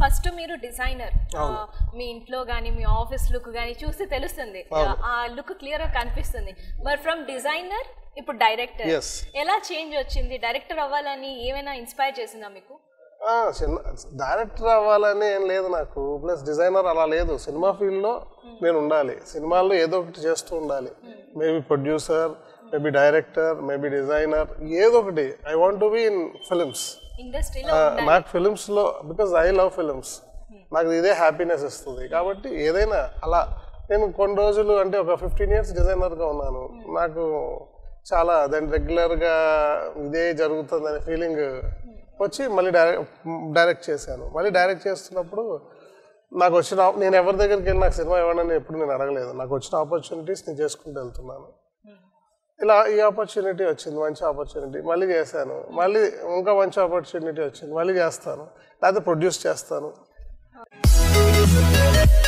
First మీరు designer మీ ఇంట్లో కానీ మీ ఆఫీస్ లుక్ కానీ చూస్తే తెలుస్తుంది ఆ లుక్ క్లియర్ గా కనిపిస్తుంది మరి ఫ్రమ్ డిజైనర్ ఇప్పుడు డైరెక్టర్ Yes. ఎలా చేంజ్ వచ్చింది డైరెక్టర్ అవ్వాలని ఏమైనా ఇన్స్పైర్ చేసిందా మీకు ఆ, చిన్న డైరెక్టర్ అవ్వాలని ఏం లేదు నాకు ప్లస్ డిజైనర్ అలా లేదు సినిమా ఫీల్డ్లో నేను ఉండాలి సినిమాల్లో ఏదో ఒకటి చేస్తూ ఉండాలి maybe producer maybe director maybe designer ఏదో ఒకటి I want to be in films ఇండస్ట్రీలో నాకు ఫిలిమ్స్లో బికాజ్ ఐ లవ్ ఫిలిమ్స్ నాకు ఇదే హ్యాపీనెస్ ఇస్తుంది కాబట్టి ఏదైనా అలా నేను కొన్ని రోజులు అంటే ఒక ఫిఫ్టీన్ ఇయర్స్ డిజైనర్గా ఉన్నాను నాకు చాలా దాని రెగ్యులర్గా ఇదే జరుగుతుందనే ఫీలింగ్ వచ్చి మళ్ళీ డైరెక్ట్ డైరెక్ట్ చేశాను మళ్ళీ డైరెక్ట్ చేస్తున్నప్పుడు నాకు వచ్చిన op- నేను ఎవరి దగ్గరికి వెళ్ళి నాకు సినిమా ఇవ్వనని ఎప్పుడు నేను అడగలేదు నాకు వచ్చిన ఆపర్చునిటీస్ నేను చేసుకుంటూ వెళ్తున్నాను ఇలా ఈ ఆపర్చునిటీ వచ్చింది మంచి ఆపర్చునిటీ మళ్ళీ చేశాను మళ్ళీ ఇంకా మంచి ఆపర్చునిటీ వచ్చింది మళ్ళీ చేస్తాను లేకపోతే ప్రొడ్యూస్ చేస్తాను